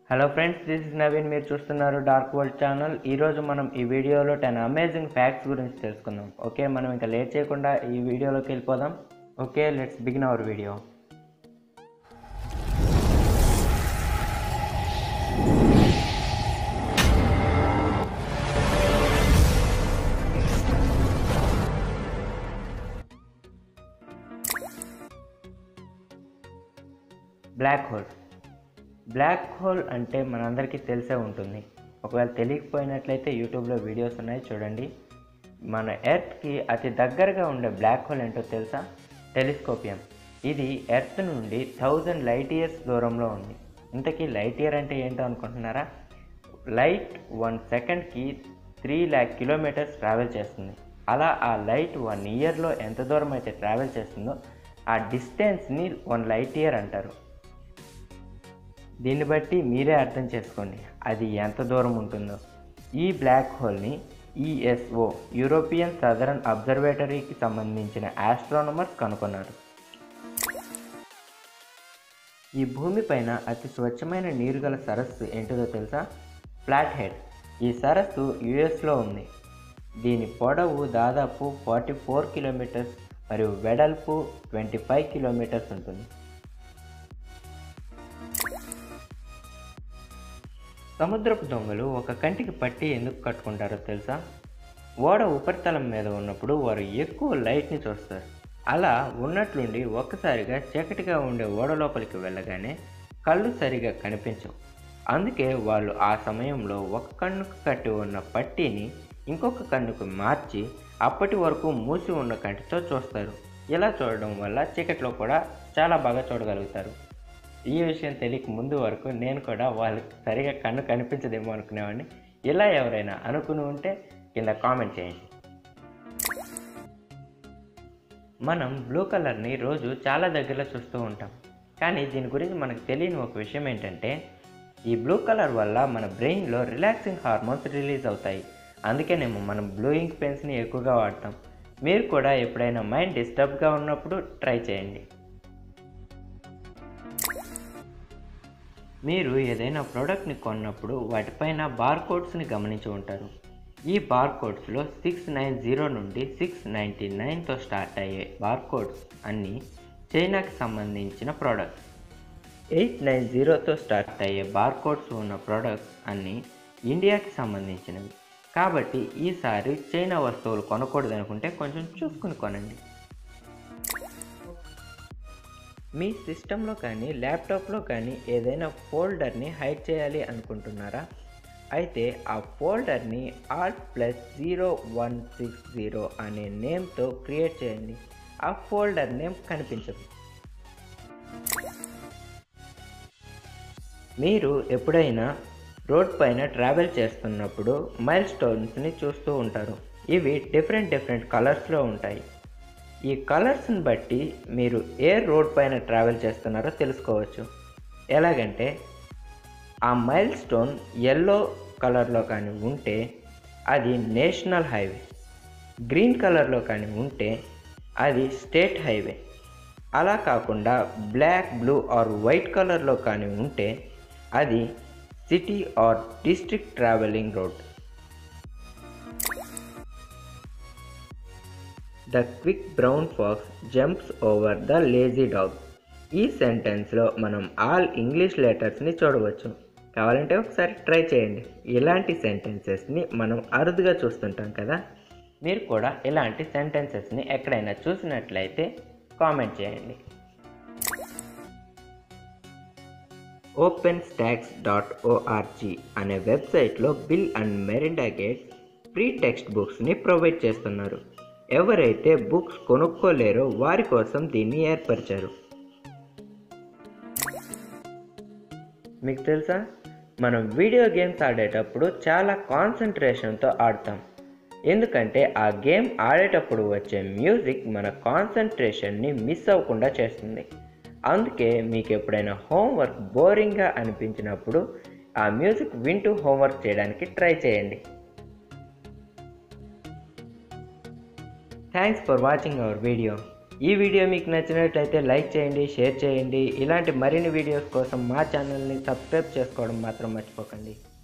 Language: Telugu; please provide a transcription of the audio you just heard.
hello friends this is Naveen మీరు చూస్తున్నారు డార్క్ వరల్డ్ ఛానల్ ఈరోజు మనం ఈ వీడియోలో టెన్ అమేజింగ్ ఫ్యాక్ట్స్ గురించి తెలుసుకుందాం ఓకే మనం ఇంకా లేట్ చేయకుండా ఈ వీడియోలోకి వెళ్ళిపోదాం okay let's begin our video black hole black hole అంటే మనందరికీ తెలిసే ఉంటుంది ఒకవేళ తెలియకపోయినట్లయితే యూట్యూబ్లో వీడియోస్ ఉన్నాయి చూడండి మన ఎర్త్కి అతి దగ్గరగా ఉండే బ్లాక్ హోల్ ఏంటో తెలుసా టెలిస్కోపియం ఇది ఎర్త్ నుండి థౌజండ్ లైట్ ఇయర్స్ దూరంలో ఉంది ఇంతకీ లైట్ ఇయర్ అంటే ఏంటో అనుకుంటున్నారా లైట్ వన్ సెకండ్కి త్రీ ల్యాక్ కిలోమీటర్స్ ట్రావెల్ చేస్తుంది అలా ఆ లైట్ వన్ ఇయర్లో ఎంత దూరం అయితే ట్రావెల్ చేస్తుందో ఆ డిస్టెన్స్ని వన్ లైట్ ఇయర్ అంటారు దీన్ని బట్టి మీరే అర్థం చేసుకోండి అది ఎంత దూరం ఉంటుందో ఈ బ్లాక్ హోల్ని ఈఎస్ఓ యూరోపియన్ సదరన్ అబ్జర్వేటరీకి సంబంధించిన ఆస్ట్రానమర్స్ కనుగొన్నారు ఈ భూమిపైన అతి స్వచ్ఛమైన నీరు గల సరస్సు ఏంటిదో తెలుసా ఫ్లాట్ హెడ్ ఈ సరస్సు యుఎస్లో ఉంది దీని పొడవు దాదాపు ఫార్టీ ఫోర్ కిలోమీటర్స్ మరియు వెడల్పు ట్వంటీ ఫైవ్ కిలోమీటర్స్ ఉంటుంది సముద్రపు దొంగలు ఒక కంటికి పట్టి ఎందుకు కట్టుకుంటారో తెలుసా ఓడ ఉపరితలం మీద ఉన్నప్పుడు వారు ఎక్కువ లైట్ని చూస్తారు అలా ఉన్నట్లుండి ఒక్కసారిగా చీకటిగా ఉండే ఓడ లోపలికి వెళ్ళగానే కళ్ళు సరిగా కనిపించవు అందుకే వాళ్ళు ఆ సమయంలో ఒక కన్నుకు కట్టి ఉన్న పట్టీని ఇంకొక కన్నుకు మార్చి అప్పటి వరకు మూసి ఉన్న కంటితో చూస్తారు ఇలా చూడడం వల్ల చీకట్లో కూడా చాలా బాగా చూడగలుగుతారు ఈ విషయం తెలియక ముందు వరకు నేను కూడా వాళ్ళకి సరిగా కన్ను కనిపించదేమో అనుకునేవాడిని ఇలా ఎవరైనా అనుకుని ఉంటే కింద కామెంట్ చేయండి మనం బ్లూ కలర్ని రోజు చాలా దగ్గరలో చూస్తూ ఉంటాం కానీ దీని గురించి మనకు తెలియని ఒక విషయం ఏంటంటే ఈ బ్లూ కలర్ వల్ల మన బ్రెయిన్లో రిలాక్సింగ్ హార్మోన్స్ రిలీజ్ అవుతాయి అందుకేనేమో మనం బ్లూ ఇంక్ పెన్స్ని ఎక్కువగా వాడతాం మీరు కూడా ఎప్పుడైనా మైండ్ డిస్టర్బ్గా ఉన్నప్పుడు ట్రై చేయండి మీరు ఏదైనా ప్రోడక్ట్ని కొన్నప్పుడు వాటిపైన బార్ కోడ్స్ని గమనించి ఉంటారు ఈ బార్ కోడ్స్లో సిక్స్ నైన్ జీరో నుండి సిక్స్ నైంటీ నైన్తో స్టార్ట్ అయ్యే బార్ కోడ్స్ అన్నీ చైనాకి సంబంధించిన ప్రోడక్ట్స్ ఎయిట్ నైన్ జీరోతో స్టార్ట్ అయ్యే బార్ కోడ్స్ ఉన్న ప్రోడక్ట్స్ అన్నీ ఇండియాకి సంబంధించినవి కాబట్టి ఈసారి చైనా వస్తువులు కొనకూడదు అనుకుంటే కొంచెం చూసుకుని కొనండి మీ సిస్టంలో కానీ ల్యాప్టాప్లో కానీ ఏదైనా ఫోల్డర్ని హైడ్ చేయాలి అనుకుంటున్నారా అయితే ఆ ఫోల్డర్ని alt plus zero one six zero అనే నేమ్తో క్రియేట్ చేయండి ఆ ఫోల్డర్ నేమ్ కనిపించదు మీరు ఎప్పుడైనా రోడ్ పైన ట్రావెల్ చేస్తున్నప్పుడు మైల్ స్టోన్స్ని చూస్తూ ఉంటారు ఇవి డిఫరెంట్ డిఫరెంట్ కలర్స్లో ఉంటాయి ఈ కలర్స్ని బట్టి మీరు ఏ రోడ్ పైన ట్రావెల్ చేస్తున్నారో తెలుసుకోవచ్చు ఎలాగంటే ఆ మైల్ స్టోన్ ఎల్లో కలర్లో కానీ ఉంటే అది నేషనల్ హైవే గ్రీన్ కలర్లో కానీ ఉంటే అది స్టేట్ హైవే అలా కాకుండా బ్లాక్ బ్లూ ఆర్ వైట్ కలర్లో కానీ ఉంటే అది city or district travelling road the quick brown fox jumps over the lazy dog ఈ సెంటెన్స్లో మనం ఆల్ ఇంగ్లీష్ లెటర్స్ని చూడవచ్చు కావాలంటే ఒకసారి ట్రై చేయండి ఇలాంటి సెంటెన్సెస్ని మనం అరుదుగా చూస్తుంటాం కదా మీరు కూడా ఇలాంటి సెంటెన్సెస్ని ఎక్కడైనా చూసినట్లయితే కామెంట్ చేయండి ఓపెన్ స్టాక్స్ డాట్ ఓఆర్జీ అనే వెబ్సైట్లో Bill and Melinda Gates free text బుక్స్ని ప్రొవైడ్ చేస్తున్నారు ఎవరైతే బుక్స్ కొనుక్కోలేరో వారి కోసం దీన్ని ఏర్పరిచారు మీకు తెలుసా మనం వీడియో గేమ్స్ ఆడేటప్పుడు చాలా కాన్సన్ట్రేషన్తో ఆడతాం ఎందుకంటే ఆ గేమ్ ఆడేటప్పుడు వచ్చే మ్యూజిక్ మన కాన్సన్ట్రేషన్ని మిస్ అవ్వకుండా చేస్తుంది అందుకే మీకు ఎప్పుడైనా హోంవర్క్ బోరింగ్గా అనిపించినప్పుడు ఆ మ్యూజిక్ వింటూ హోంవర్క్ చేయడానికి ట్రై చేయండి thanks for watching our video ఈ వీడియో మీకు నచ్చినట్లయితే లైక్ చేయండి షేర్ చేయండి ఇలాంటి మరిన్ని వీడియోస్ కోసం మా ఛానల్ని సబ్స్క్రైబ్ చేసుకోవడం మాత్రం మర్చిపోకండి